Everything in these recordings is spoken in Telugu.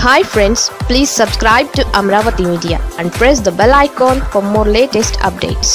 hi friends please subscribe to Amaravati media and press the bell icon for more latest updates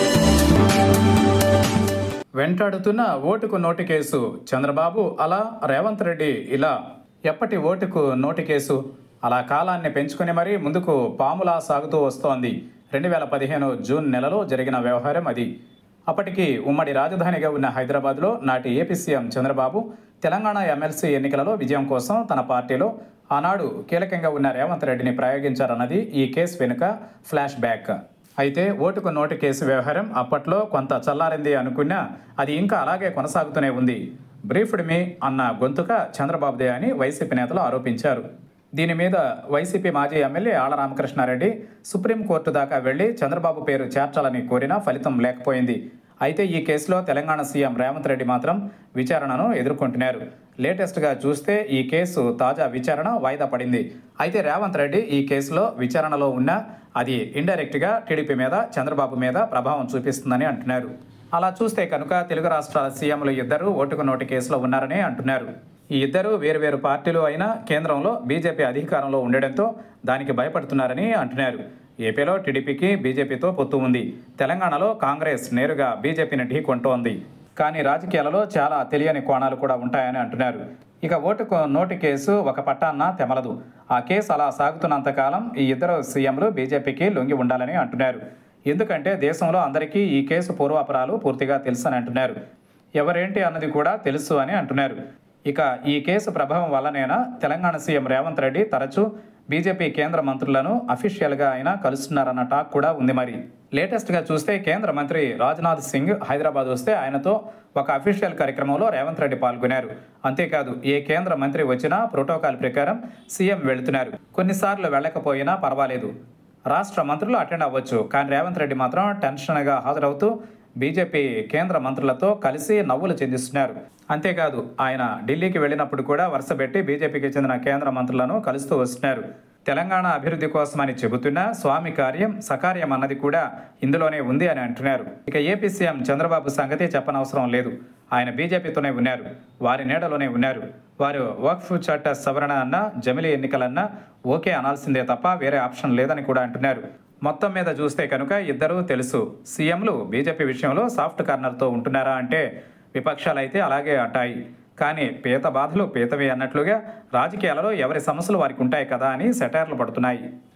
వెంటాడుతున్న ఓటుకు నోటు కేసు చంద్రబాబు అలా రేవంత్ రెడ్డి ఇలా ఎప్పటి ఓటుకు నోటు కేసు అలా కాలాన్ని పెంచుకుని మరీ ముందుకు పాములా సాగుతూ వస్తోంది రెండు వేల పదిహేను జూన్ నెలలో జరిగిన వ్యవహారం అది అప్పటికి ఉమ్మడి రాజధానిగా ఉన్న హైదరాబాద్లో నాటి AP CM Chandrababu Telangana MLC ఎన్నికలలో విజయం కోసం తన పార్టీలో ఆనాడు కీలకంగా ఉన్న రేవంత్ రెడ్డిని ప్రయోగించారన్నది ఈ కేసు వెనుక ఫ్లాష్ బ్యాక్ అయితే ఓటుకు నోటు కేసు వ్యవహారం అప్పట్లో కొంత చల్లారింది అనుకున్నా అది ఇంకా అలాగే కొనసాగుతూనే ఉంది బ్రీఫ్డ్ మీ అన్న గొంతుక చంద్రబాబుదే అని వైసీపీ నేతలు ఆరోపించారు దీని మీద వైసీపీ మాజీ ఎమ్మెల్యే ఆళ్ల రామకృష్ణారెడ్డి సుప్రీంకోర్టు దాకా వెళ్లి చంద్రబాబు పేరు చేర్చాలని కోరినా ఫలితం లేకపోయింది అయితే ఈ కేసులో తెలంగాణ సీఎం రేవంత్ రెడ్డి మాత్రం విచారణను ఎదుర్కొంటున్నారు లేటెస్ట్గా చూస్తే ఈ కేసు తాజా విచారణ వాయిదా పడింది అయితే రేవంత్ రెడ్డి ఈ కేసులో విచారణలో ఉన్న అది ఇండైరెక్ట్గా టీడీపీ మీద చంద్రబాబు మీద ప్రభావం చూపిస్తుందని అంటున్నారు అలా చూస్తే కనుక తెలుగు రాష్ట్రాల సీఎంలు ఇద్దరు ఓటుకు నోటు కేసులో ఉన్నారని అంటున్నారు ఈ ఇద్దరు వేరువేరు పార్టీలు అయినా కేంద్రంలో బీజేపీ అధికారంలో ఉండడంతో దానికి భయపడుతున్నారని అంటున్నారు ఏపీలో టీడీపీకి బీజేపీతో పొత్తు ఉంది తెలంగాణలో కాంగ్రెస్ నేరుగా బీజేపీని ఢీకొంటోంది కానీ రాజకీయాలలో చాలా తెలియని కోణాలు కూడా ఉంటాయని అంటున్నారు ఇక ఓటుకు నోటు కేసు ఒక పట్టాన్న తెమలదు ఆ కేసు అలా సాగుతున్నంతకాలం ఈ ఇద్దరు సీఎంలు బీజేపీకి లొంగి ఉండాలని అంటున్నారు ఎందుకంటే దేశంలో అందరికీ ఈ కేసు పూర్వాపరాలు పూర్తిగా తెలుసని అంటున్నారు ఎవరేంటి అన్నది కూడా తెలుసు అని అంటున్నారు ఇక ఈ కేసు ప్రభావం వల్లనేనా తెలంగాణ సీఎం రేవంత్ రెడ్డి తరచూ బీజేపీ కేంద్ర మంత్రులను అఫీషియల్గా అయినా కలుస్తున్నారన్న టాక్ కూడా ఉంది మరి లేటెస్ట్గా చూస్తే కేంద్ర మంత్రి రాజ్నాథ్ సింగ్ హైదరాబాద్ వస్తే ఆయనతో ఒక అఫీషియల్ కార్యక్రమంలో రేవంత్ రెడ్డి పాల్గొన్నారు అంతేకాదు ఏ కేంద్ర మంత్రి వచ్చినా ప్రోటోకాల్ ప్రకారం సీఎం వెళుతున్నారు కొన్నిసార్లు వెళ్ళకపోయినా పర్వాలేదు రాష్ట్ర మంత్రులు అటెండ్ అవ్వచ్చు కానీ రేవంత్ రెడ్డి మాత్రం టెన్షన్గా హాజరవుతూ బీజేపీ కేంద్ర మంత్రులతో కలిసి నవ్వులు చెందిస్తున్నారు అంతేకాదు ఆయన ఢిల్లీకి వెళ్ళినప్పుడు కూడా వరుసపెట్టి బీజేపీకి చెందిన కేంద్ర మంత్రులను కలుస్తూ వస్తున్నారు తెలంగాణ అభివృద్ధి కోసమని చెబుతున్నా స్వామి కార్యం సకార్యం అన్నది కూడా ఇందులోనే ఉంది అని అంటున్నారు ఇక ఏపీ సీఎం చంద్రబాబు సంగతి చెప్పనవసరం లేదు ఆయన బీజేపీతోనే ఉన్నారు వారి నీడలోనే ఉన్నారు వారు వక్ఫ్ చట్ట సవరణ అన్నా జమిలీ ఎన్నికలన్నా ఓకే అనాల్సిందే తప్ప వేరే ఆప్షన్ లేదని కూడా అంటున్నారు మొత్తం మీద చూస్తే కనుక ఇద్దరూ తెలుసు సీఎంలు బీజేపీ విషయంలో సాఫ్ట్ కార్నర్తో ఉంటున్నారా అంటే విపక్షాలైతే అలాగే అంటాయి కానీ పీత బాధలు పీతవే అన్నట్లుగా రాజకీయాలలో ఎవరి సమస్యలు వారికి ఉంటాయి కదా అని సెటైర్లు పడుతున్నాయి